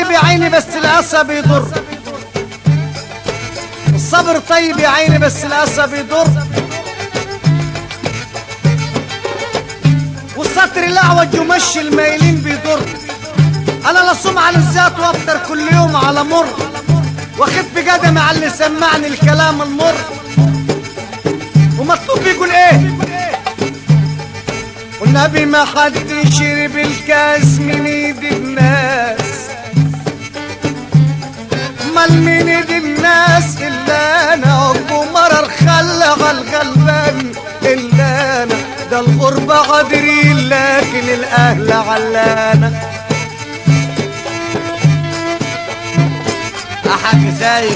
طيب يا عيني بس الاسى بيضر الصبر طيب يا عيني بس الاسى بيضر والستر الاعوج يمشي المايلين بيضر انا لا صوم على الذات وافطر كل يوم على مر واخف قدمي على اللي سمعني الكلام المر ومطلوب بيقول ايه والنبي ما حد شرب الكاس من ايد الناس امال من ايد الناس الا انا عقبه مرر خلى الغلبان الا انا ده الغربة قادرين لكن الاهل علانة احك زايد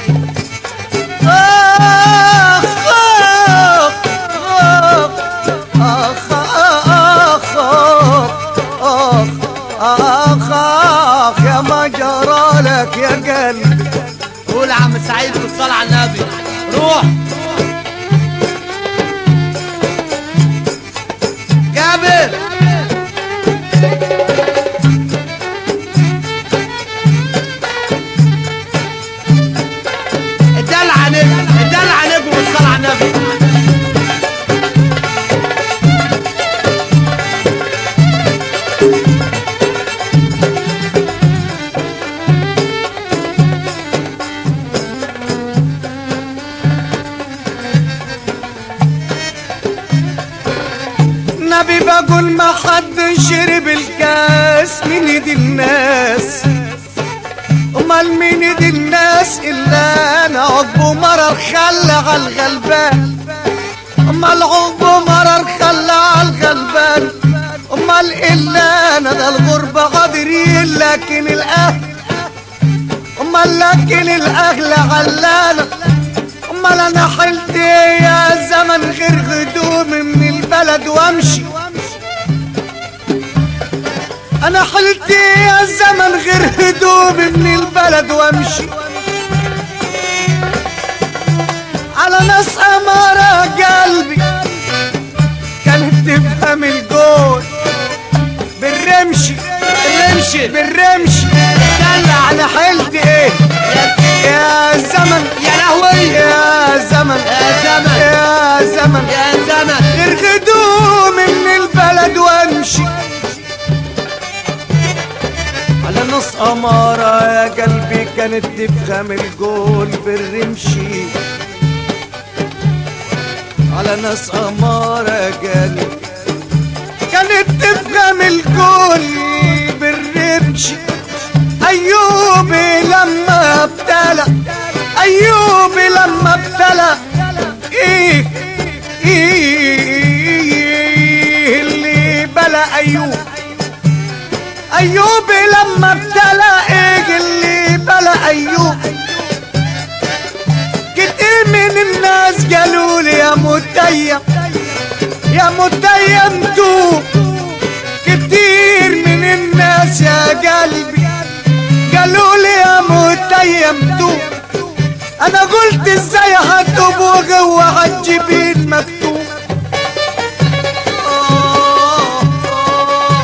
آخ آخ آخ آخ آخ آخ آخ يا ما جرى لك يا قلبي قول يا عم سعيد بالصلاة على النبي روح جابر الدلع نجم الدلع نجم بالصلاة على النبي نبي بقول ما حد شرب الكاس من ايد الناس امال من ايد الناس الا انا عقبه مرر خلى على الغلبان امال عقبه مرر خلى على الغلبان امال الا انا ده الغربة قادرين لكن الاهل امال لكن الاهل علانة امال انا حلت إيه يا زمن غير هدومي من البلد وامشي انا حلت إيه يا زمن غير هدومي من البلد وامشي على ناس امارة قلبي كانت تفهم الجول بالرمشي الرمشي بالرمشي دلع انا حلت ايه يا زمن يا لهوي يا زمن يا زمن يا زمن يا زمن غير هدومي من البلد وامشي على نص أمارة يا قلبي كانت تفهم الجول بالرمشي على ناس أمارة يا قلبي كانت تفهم الجول بالرمشي أيوبي لما ابتلى أيوبي لما ابتلى إيه إيه اللي بلا أيوب أيوب لما ابتلى إيه اللي بلا أيوب كتير من الناس قالوا لي يا متيم يا متيم توب كتير من الناس يا قلبي قالوا لي يا متيم توب انا قلت ازاي هتوب وجوه عالجبين مكتوب آه، آه.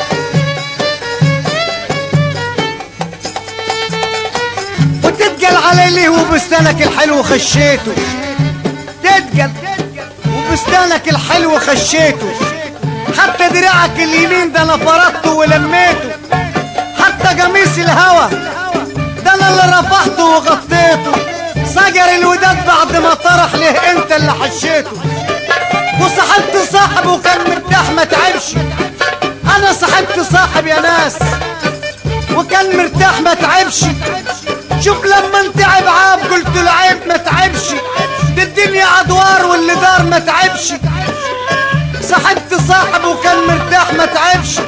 وتتقل علي ليه وبستانك الحلو خشيته تتقل وبستانك الحلو خشيته حتى دراعك اليمين ده انا فرضته ولميته حتى قميص الهوى ده انا اللي رفعته وغطيته صقر الوداد بعد ما طرح ليه انت اللي حشيته وصاحبت صاحب وكان مرتاح ما تعبش انا صاحبت صاحب يا ناس وكان مرتاح ما تعبش شوف لما انت عيب عاب قلت له عيب ما تعبش دي الدنيا ادوار واللي دار ما تعبش صاحبت صاحب وكان مرتاح ما تعبش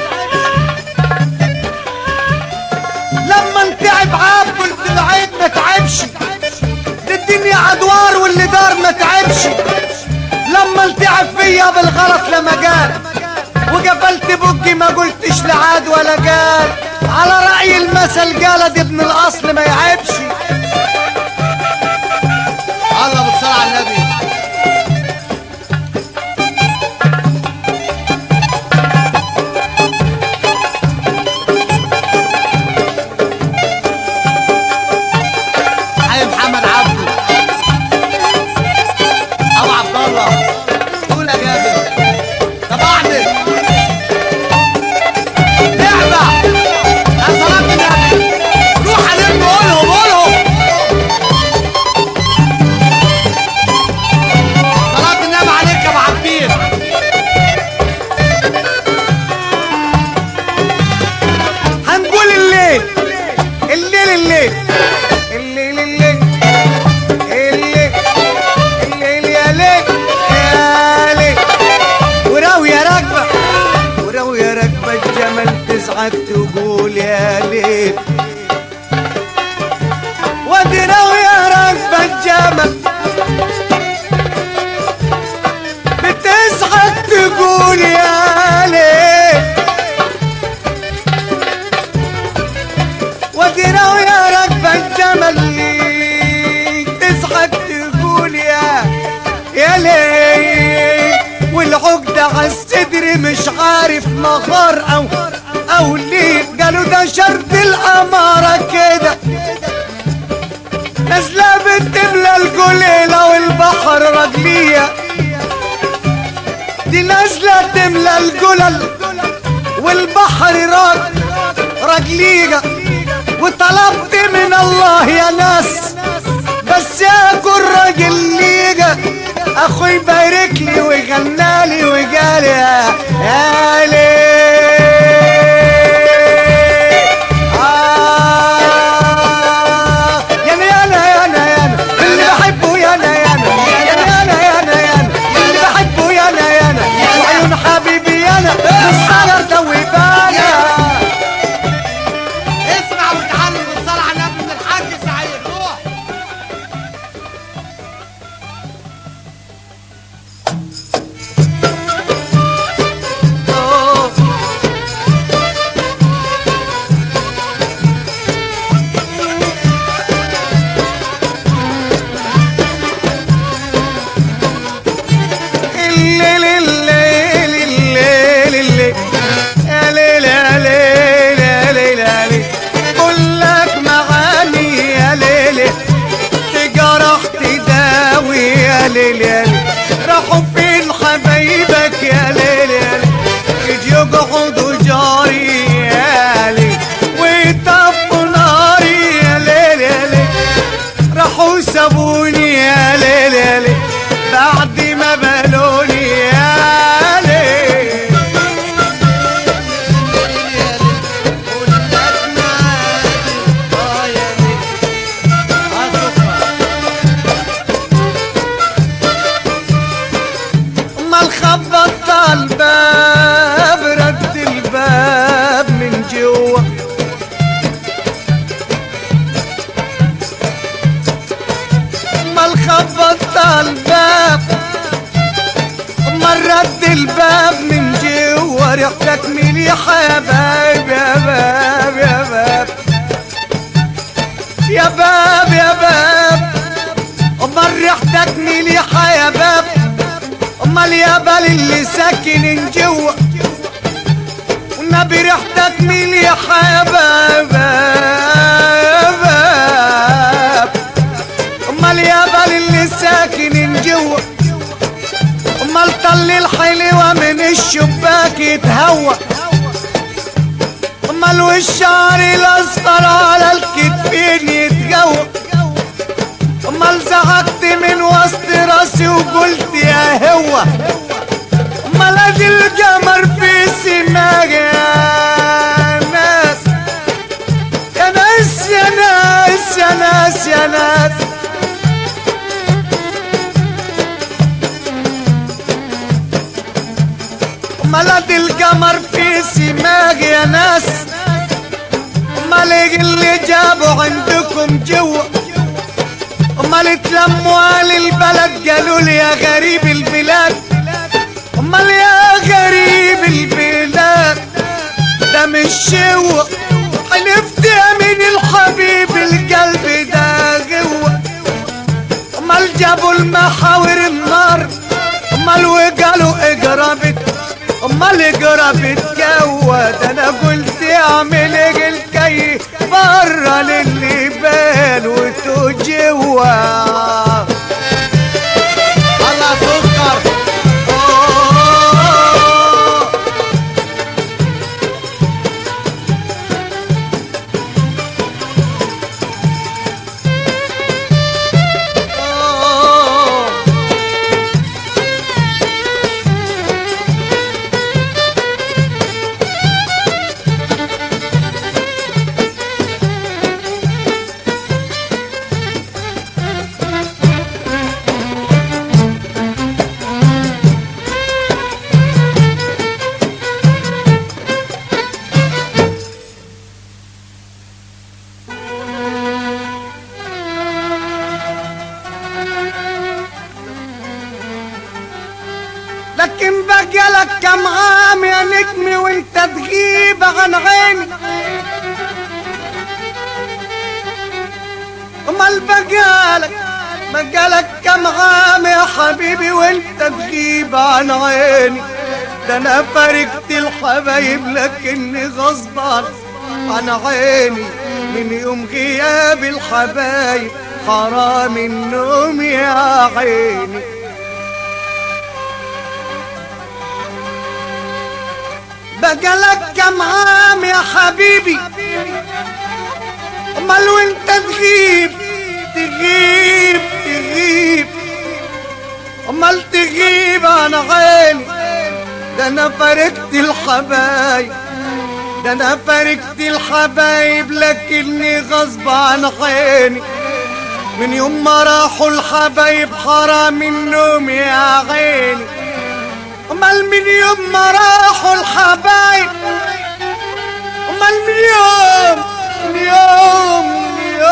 لما انت عيب عاب قلت له عيب ما تعبش دي الدنيا ادوار واللي دار ما تعبش لما التعب فيا بالغلط لما قال وقفلت بقي ما قلتش لعاد ولا قال على رأي المثل قال دي ابن الأصل ما يعيبش الله بالصلاة على النبي تضحك تقول يا ليل وادي لو يا ركب الجمل بتضحك تقول يا ليل وادي لو يا ركب الجمل تضحك تقول يا يا ليل والعقدة عالصدر مش عارف مغار او او ليه قالوا ده شرط الامارة كده نازلة بتملى الجليلة والبحر رجلية دي نازلة تملى الجلل والبحر رج رجلية وطلبت من الله يا ناس بس اكون راجل ليجا اخوي بارك لي وغنالي وقال يا يا ليه آه يانا يانا يانا يانا اللي بحبه يانا يانا يانا يانا يانا يانا اللي بحبه يانا يانا وعيون حبيبي يانا الصغر دوبانا اسمع وتعلم بالصلاة على النبي من الحاج سعيد روح الليل الليل الليل الليل يا ليل يا ليل يا ليل يا ليل قول لك معاني يا ليل تجرح تداوي يا ليل يا ليل راحوا فين حبايبك يا ليل يا ليل يجي يقعدوا جاري يا ليل ويطفوا ناري يا ليل يا ليل راحوا سابوني يا ليل يا ليل بعد ما بلوني يا ليل ما الخبط على الباب رد الباب من جوا ما الخبط على الباب ما رد الباب من جوا ريحتك مليحة يا باب يا باب يا باب يا باب يا باب امال ريحتك مليحة يا باب امال يا بال اللي ساكن جوا والنبي ريحتك مليحة يا باب يا باب امال يا بال اللي ساكن جوا امال طل الحلوة من الشباك يتهوى امال والشعر الاصفر على الكتفين يتجوى امال زعقت من وسط راسي وقلت يا هو امال ادي القمر في سماك يا ناس يا ناس يا ناس يا ناس يا ناس امال ادي القمر في سماك يا ناس امال إيه اللي جابوا عندكم جوا امال اتلموا اهل البلد قالوا لي يا غريب البلاد امال يا غريب البلاد ده مش شوق حلفت يا من الحبيب القلب ده جوه امال جابوا المحاور النار امال وقالوا اجربت امال اجربت جوه ده انا قلت اعمل ايه الكي بره للي بال وتجوه الله سكر لكن بقالك كم عام يا نجمي وانت تغيب عن عيني امال بقالك بقالك كم عام يا حبيبي وانت تغيب عن عيني ده انا فارقت الحبايب لكني غصب عن عن عيني من يوم غياب الحبايب حرام النوم يا عيني بقالك كم عام يا حبيبي امال وانت تغيب تغيب تغيب امال تغيب عن عيني ده انا فارقت الحبايب ده انا فارقت الحبايب لكني غصب عن عيني من يوم ما راحوا الحبايب حرام النوم يا عيني امال من يوم ما راحوا الحبايب امال من يوم من يوم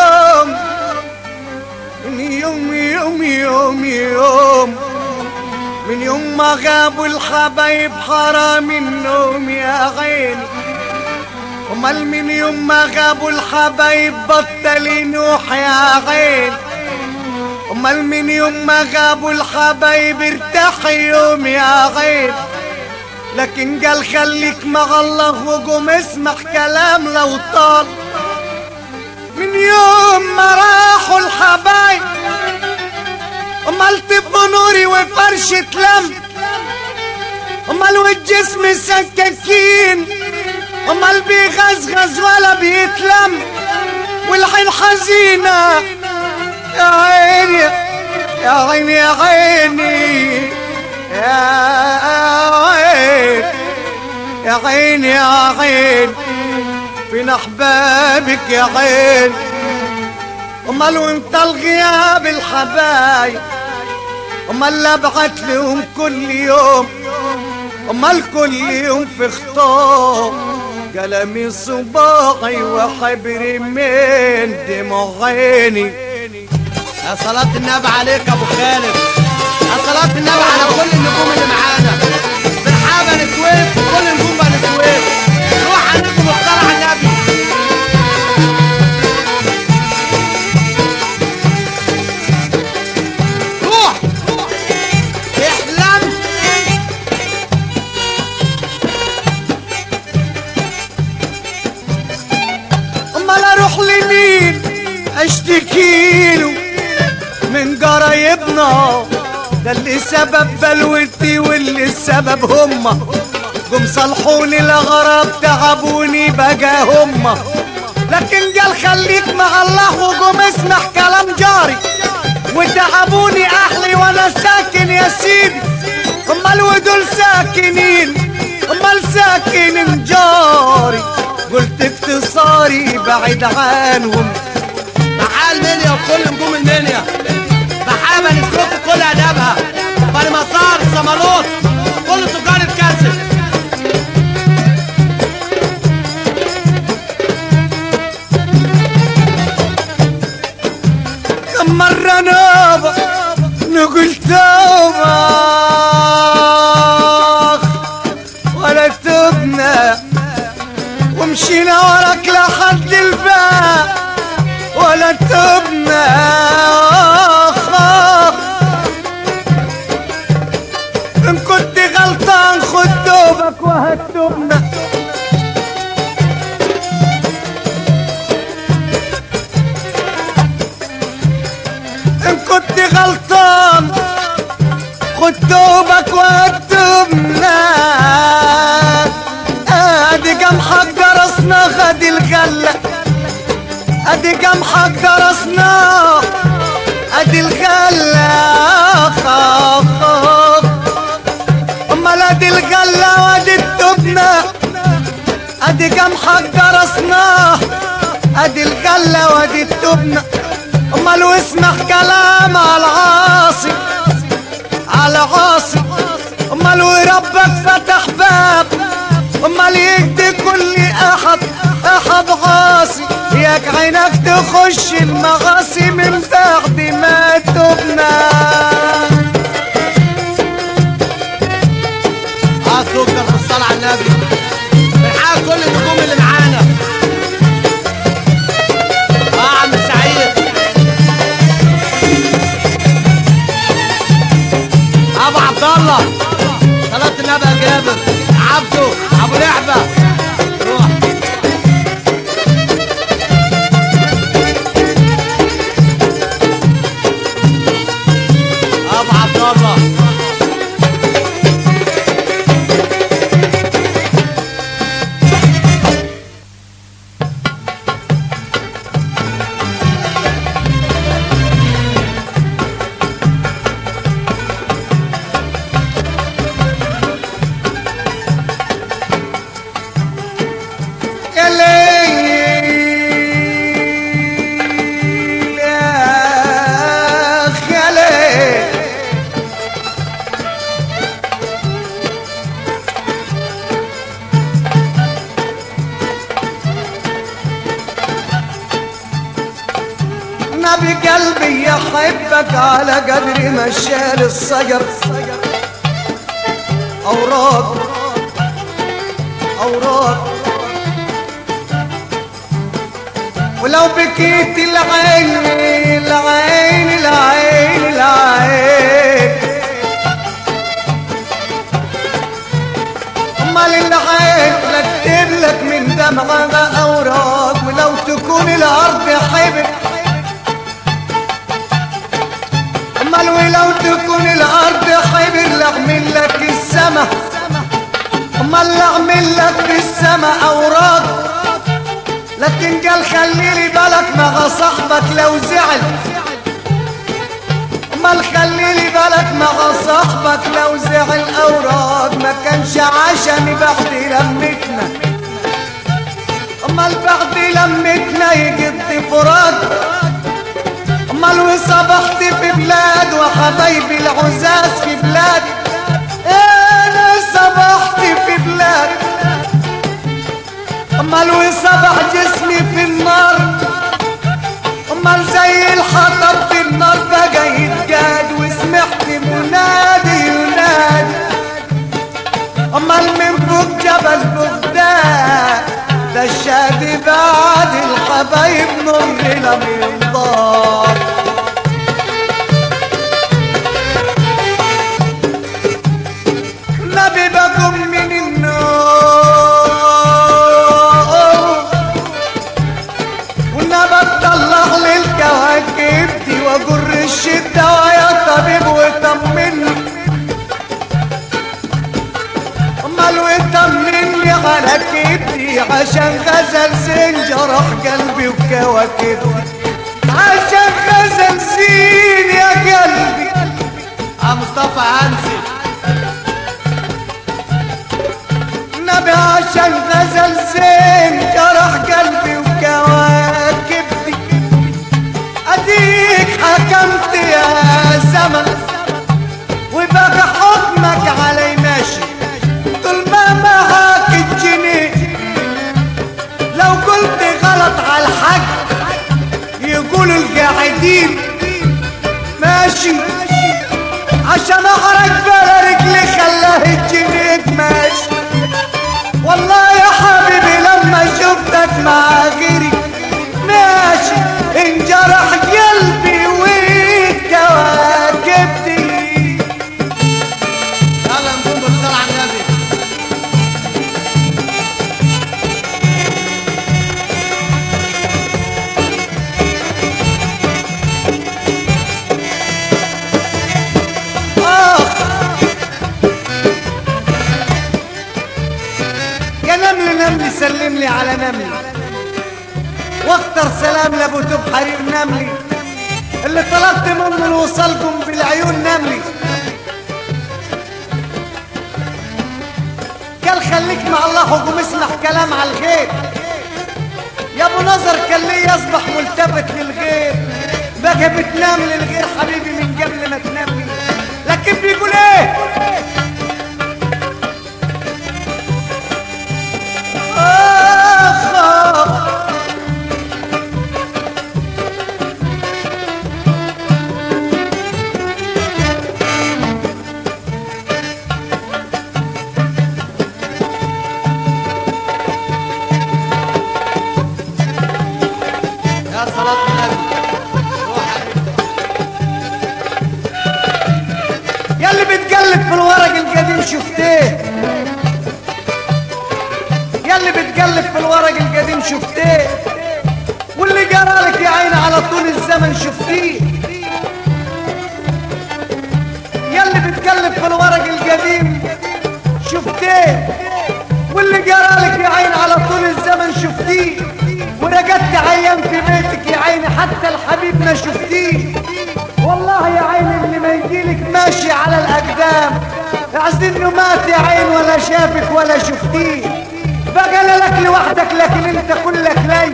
من يوم من يوم يوم يوم يوم من يوم ما غابوا الحبايب حرام النوم يا عيني امال من يوم ما غابوا الحبايب بطل ينوح يا عيني امال من يوم ما غابوا الحبايب ارتاح يوم يا عين لكن قال خليك مع الله وقوم اسمع كلام لو طال من يوم ما راحوا الحبايب امال تبقوا نوري وفرشة لم امال والجسم سكاكين امال بيغزغز ولا بيتلم والعين حزينه يا عيني يا عيني يا عيني يا عين يا عيني يا عين فين احبابك يا عين امال وانت الغياب الحبايب امال اللي ابعت لهم كل يوم امال كل يوم في خطاب قلمي صباعي وحبري من دموع عيني يا صلاة النبي عليك يا ابو خالد يا صلاة النبي على كل النجوم اللي معانا بالحابة نسويف وكل النجوم بقى نسويف روح على النجم مختار على النبي روح احلم امال اروح لمين اشتكيله من قرايبنا ده اللي سبب بلوتي واللي السبب هما جم صلحوني الاغراب تعبوني بقى هما لكن قال خليك مع الله وقوم اسمع كلام جاري وتعبوني اهلي وانا ساكن يا سيدي امال ودول ساكنين امال ساكن جاري قلت اختصاري بعيد عنهم محل المنيا وكل نجوم المنيا محابة نسويف وكل ادابها بني مسار سمالوت كل تجار الكاسب كم مرة نابا نقول توبة ولا تبنا ومشينا وراك لحد الباب ولا تبنا ان كنت غلطان خد توبك وهتبنا ان كنت غلطان خد توبك وهتبنا ادي جمحك درسنا خد الغلة ادي جمحك درسنا ادي الغلة اخ اخ اخ امال ادي الغلة وادي التبنة ادي جمحك درسناه ادي الغلة وادي التبنة امال واسمع كلام على العاصي على عاصي امال وربك فتح باب امال يهدي كل احد احد عاصي ياك عينك تخش المغاصي من بعد ما تبنى الله صلاة النبي يا جابر عبده ابو لعبة روح ابو عبد الله يا ليل يا أخ يا ليل نبي قلبي يحبك على قدر ما شال الصقر أوراق أوراق ولو بكيت العين العين العين العين امال العين بكتب لك من دمعة اوراق ولو تكون الارض حبل امال ولو تكون الارض حبل اعمل لك السما امال اعمل لك في السما اوراق لكن قال خليلي بالك مع صاحبك لو زعل امال خليلي بالك مع صاحبك لو زعل اوراق ما كانش عشمي بعد لمتنا امال بعد لمتنا يجد فراق امال وصبحت في بلاد وحبايبي العزاز في بلاد انا صبحت في بلاد امال وصبح جسمي في النار امال زي الحطب في النار بقى يتجاد وسمعت منادي ينادي امال من فوق جبل بغداد ده الشادي بعد الحبايب نور لم ينضار نبي بقوم من النوم والنبي اطلع للكواكب دي واجر الشدة ويا طبيب وطمني امال وطمني على كبدي عشان غزل زين جرح قلبي وكواكبي عشان غزل زين يا قلبي اه مصطفى هانسي نبي عشان غزل زين جرح قلبي وكواكبتي اديك حكمت يا زمن وبقى حكمك علي ماشي طول ما معاك الجنيه لو قلت غلط على الحق يقولوا القاعدين ماشي عشان احرق بلا رجلي خلاه الجنيه ماشي والله يا حبيبي لما شفتك مع غيري ماشي انجرح قلبي وكواكبتي يلا نقوم بالصلاة على النبي آخ يا نمل نمل سلم لي على نملي واختر سلام لابو توب حرير نملي اللي طلبت منه لوصلكم بالعيون نملي قال خليك مع الله وقوم اسمع كلام على الخير يا ابو نظر كان ليه يصبح ملتفت للغير بقى بتنام للغير حبيبي من قبل ما تنام لي لكن بيقول ايه آخ آخ يا صلاة النبي روح حبيبي القديم شفتيه يلي بتقلب في الورق القديم شفتيه واللي جرالك يا عيني على طول الزمن شفتيه يلي بتقلب في الورق القديم شفتيه واللي جرالك يا عيني على طول الزمن شفتيه ورقدت عيان في بيتك يا عيني حتى الحبيب ما شفتيه والله يا عيني اللي ما يجيلك ماشي على الاقدام اعز انه مات يا عين ولا شافك ولا شفتيه بقى لك لوحدك لكن انت كلك لي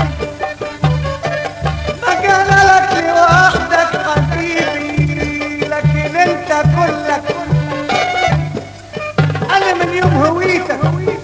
بقى لك لوحدك حبيبي لكن انت كلك انا من يوم هويتك